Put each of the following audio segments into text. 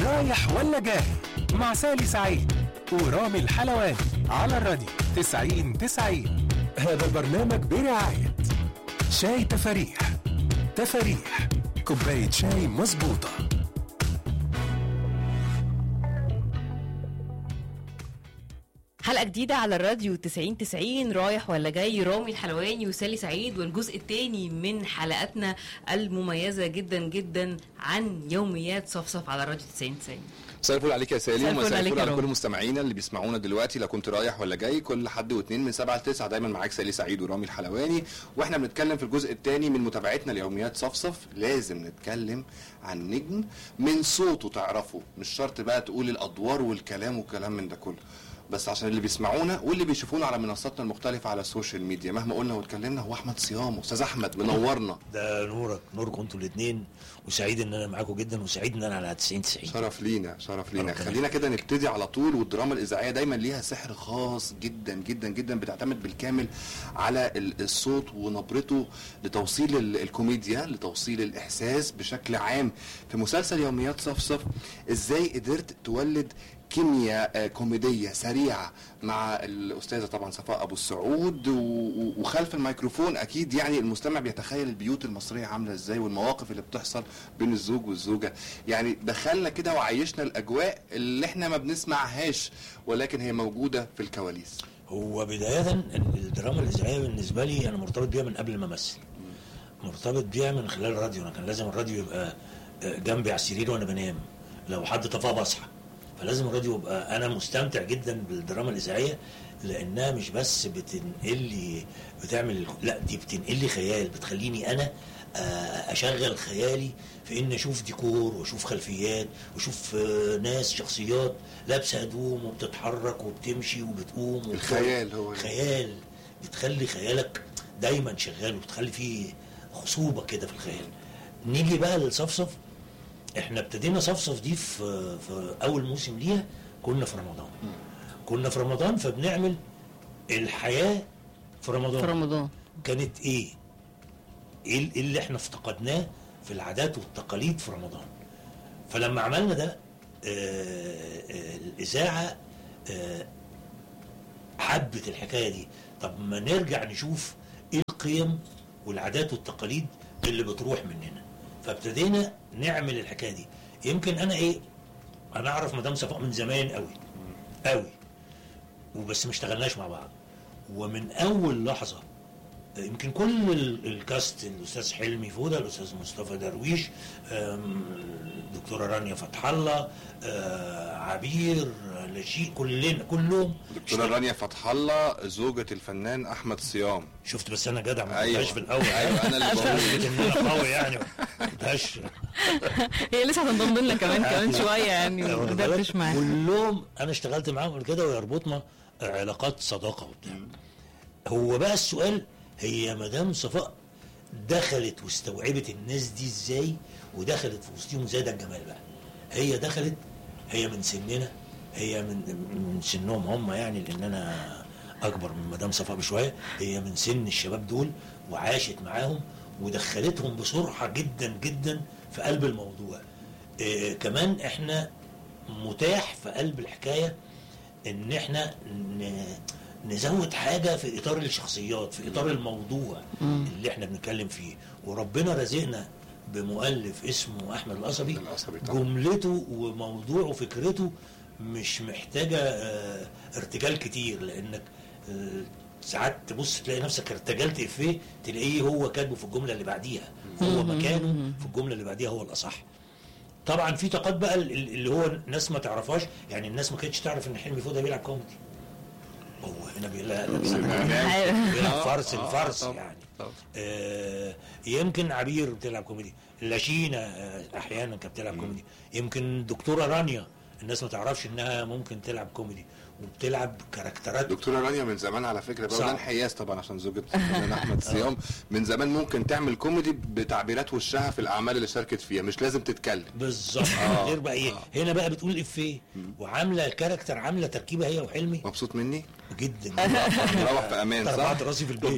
رايح ولا جاي مع سالي سعيد ورامي الحلواني على الراديو 90 90 هذا البرنامج برعاية شاي تفاريح تفاريح كوباية شاي مظبوطة حلقة جديدة على الراديو 90 90 رايح ولا جاي رامي الحلواني وسالي سعيد والجزء الثاني من حلقاتنا المميزة جدا جدا عن يوميات صفصف على الراديو 90 90 مساء الفل عليك يا سالي مساء الفل ومساء عليك الفل يا على رامي. كل مستمعينا اللي بيسمعونا دلوقتي لو كنت رايح ولا جاي كل حد واثنين من سبعة لتسعة دايما معاك سالي سعيد ورامي الحلواني واحنا بنتكلم في الجزء الثاني من متابعتنا ليوميات صفصف لازم نتكلم عن نجم من صوته تعرفه مش شرط بقى تقول الادوار والكلام والكلام من ده كله بس عشان اللي بيسمعونا واللي بيشوفونا على منصاتنا المختلفة على السوشيال ميديا مهما قلنا واتكلمنا هو احمد صيام استاذ احمد منورنا ده نورك نوركم انتوا الاثنين وسعيد ان انا معاكم جدا وسعيد ان انا على 90 90 شرف لينا شرف لينا ربنا خلينا كده نبتدي على طول والدراما الاذاعيه دايما ليها سحر خاص جدا جدا جدا بتعتمد بالكامل على ال- الصوت ونبرته لتوصيل ال- الكوميديا لتوصيل الاحساس بشكل عام في مسلسل يوميات صفصف ازاي قدرت تولد كيمياء آه، كوميديه سريعه مع الاستاذه طبعا صفاء ابو السعود و- و- وخلف الميكروفون اكيد يعني المستمع بيتخيل البيوت المصريه عامله ازاي والمواقف اللي بتحصل بين الزوج والزوجه يعني دخلنا كده وعيشنا الاجواء اللي احنا ما بنسمعهاش ولكن هي موجوده في الكواليس هو بداية الدراما الإذاعية بالنسبة لي أنا مرتبط بيها من قبل ما أمثل مرتبط بيها من خلال الراديو أنا كان لازم الراديو يبقى آه، جنبي على السرير وأنا بنام لو حد طفاه بصحى فلازم الراديو يبقى أنا مستمتع جدا بالدراما الإذاعية لأنها مش بس بتنقل لي بتعمل لا دي بتنقل لي خيال بتخليني أنا آه، أشغل خيالي في إن أشوف ديكور وأشوف خلفيات وأشوف آه، ناس شخصيات لابسة هدوم وبتتحرك وبتمشي وبتقوم وبتقعد. الخيال هو اللي- خيال بتخلي خيالك دايما شغال وبتخلي فيه خصوبه كده في الخيال نيجي بقى للصفصف احنا ابتدينا صفصف دي في, في اول موسم ليها كنا في رمضان كنا في رمضان فبنعمل الحياه في رمضان في رمضان كانت ايه ايه ال- إيه اللي احنا افتقدناه في العادات والتقاليد في رمضان فلما عملنا ده آه، آه، الاذاعه آه، حبت الحكايه دي طب ما نرجع نشوف ايه القيم والعادات والتقاليد اللي بتروح مننا فابتدينا نعمل الحكايه دي يمكن انا ايه انا اعرف مدام صفاء من زمان قوي قوي وبس ما اشتغلناش مع بعض ومن اول لحظه يمكن كل ال- الكاست الاستاذ حلمي فوده الاستاذ مصطفى درويش أم، الدكتوره رانيا فتح الله آه، عبير لشيء كلنا كلهم دكتوره رانيا فتح الله زوجة الفنان احمد صيام شفت بس انا جدع ما أيوة. قلتهاش في الاول ايوه انا اللي بقول ان انا قوي يعني ما قلتهاش هي لسه هتنضم لنا كمان كمان شوية يعني واخد بالك؟ ندردش معاها كلهم انا اشتغلت معاهم قبل كده ويربطنا علاقات صداقه وبتاع هو بقى السؤال هي مدام صفاء دخلت واستوعبت الناس دي ازاي ودخلت في وسطهم ازاي ده الجمال بقى هي دخلت هي من سننا هي من من سنهم هم يعني لان انا اكبر من مدام صفاء بشويه هي من سن الشباب دول وعاشت معاهم ودخلتهم بسرعه جدا جدا في قلب الموضوع إيه كمان احنا متاح في قلب الحكايه ان احنا ن- نزود حاجه في اطار الشخصيات في اطار الموضوع اللي احنا بنتكلم فيه وربنا رزقنا بمؤلف اسمه احمد القصبي القصبي طبعا. جملته وموضوعه وفكرته مش محتاجه آه، ارتجال كتير لانك آه، ساعات تبص تلاقي نفسك ارتجلت افيه تلاقيه هو كاتبه في الجمله اللي بعديها هو مكانه في الجمله اللي بعديها هو الاصح طبعا في طاقات بقى ال- ال- اللي هو الناس ما تعرفهاش يعني الناس ما كانتش تعرف ان حلمي فوده بيلعب كوميدي هو هنا بيلعب بيلعب فرس آه، الفرس طبعا، يعني طبعا. آه يمكن عبير بتلعب كوميدي لاشينا آه احيانا كانت بتلعب كوميدي يمكن دكتوره رانيا الناس ما تعرفش انها ممكن تلعب كوميدي وبتلعب كاركترات دكتوره رانيا من زمان على فكره بقى صح. وده انحياز طبعا عشان زوجة الفنان احمد صيام من زمان ممكن تعمل كوميدي بتعبيرات وشها في الاعمال اللي شاركت فيها مش لازم تتكلم بالظبط آه. غير بقى ايه هنا بقى بتقول افيه وعامله الكاركتر عامله تركيبه هي وحلمي مبسوط مني جدا مروح في امان صح رفعت راسي في البيت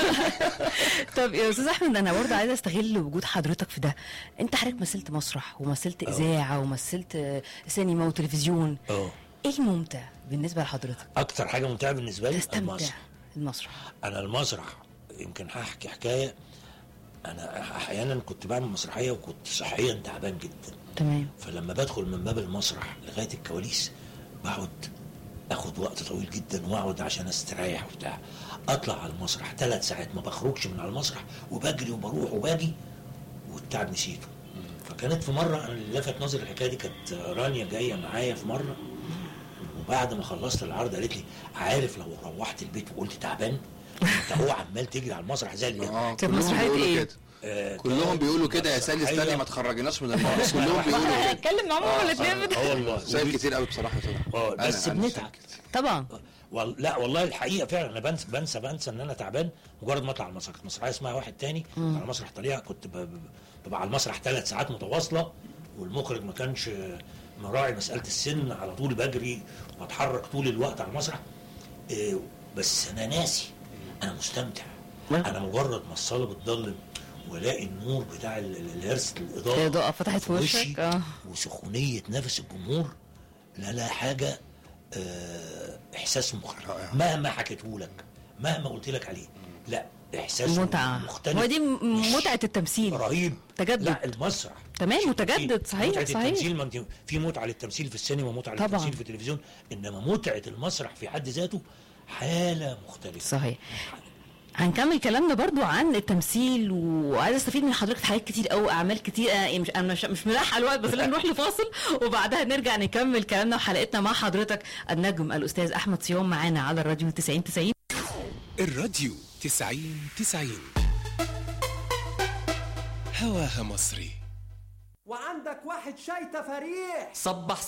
طب يا استاذ احمد انا برضه عايزه استغل وجود حضرتك في ده انت حضرتك مثلت مسرح ومثلت اذاعه ومثلت آه، سينما وتلفزيون اه ايه الممتع بالنسبه لحضرتك اكتر حاجه ممتعه بالنسبه لي تستمتع المسرح المسرح انا المسرح يمكن هحكي حكايه انا احيانا كنت بعمل مسرحيه وكنت صحيا تعبان جدا تمام فلما بدخل من باب المسرح لغايه الكواليس بقعد اخد وقت طويل جدا واقعد عشان استريح وبتاع اطلع على المسرح ثلاث ساعات ما بخرجش من على المسرح وبجري وبروح وباجي والتعب نسيته فكانت في مره انا اللي لفت نظري الحكايه دي كانت رانيا جايه معايا في مره وبعد ما خلصت العرض قالت لي عارف لو روحت البيت وقلت تعبان انت هو عمال تجري على المسرح زي اللي اه كانت كلهم مسرحية بيقولوا إيه؟ كده آه، كلهم كانت بيقولوا كده يا سالي مسرحية- استني ما تخرجناش من الموضوع كلهم بيقولوا كده هتكلم معاهم هما الاثنين اه والله سائل كتير قوي بصراحه بصراحه اه أنا- بس أنا بنتعب سائل كتير. طبعا وال... لا والله الحقيقه فعلا انا بنسى بنسى بنسى ان انا تعبان مجرد ما اطلع على المسرح كانت مسرحيه اسمها واحد تاني على مسرح طليعه كنت ب... ب- ببقى على المسرح ثلاث ساعات متواصله والمخرج ما كانش مراعي مساله السن على طول بجري وبتحرك طول الوقت على المسرح إيه بس انا ناسي انا مستمتع انا مجرد ما الصاله بتضلم والاقي النور بتاع ال- ال- الهرس الاضاءه الإضاءة فتحت في وشك، وشي آه. وسخونيه نفس الجمهور لا لا حاجه آه، احساس مختلف رائع. مهما حكيته لك مهما قلت لك عليه لا احساس متعه مختلف ودي م- مش متعه التمثيل رهيب تجدد. لا المسرح تمام، مش متجدد، التمثيل. صحيح، متعة صحيح. التمثيل ما انت في متعه للتمثيل في السينما متعه طبعاً. للتمثيل في التلفزيون انما متعه المسرح في حد ذاته حاله مختلفه صحيح هنكمل كلامنا برضو عن التمثيل وعايزه استفيد من حضرتك في حاجات كتير قوي اعمال كتير أنا مش انا مش, مش ملاحقه الوقت بس لازم نروح لفاصل وبعدها نرجع نكمل كلامنا وحلقتنا مع حضرتك النجم الاستاذ احمد صيام معانا على الراديو 90 90 الراديو 90 90 هواها مصري وعندك واحد شاي تفاريح صبح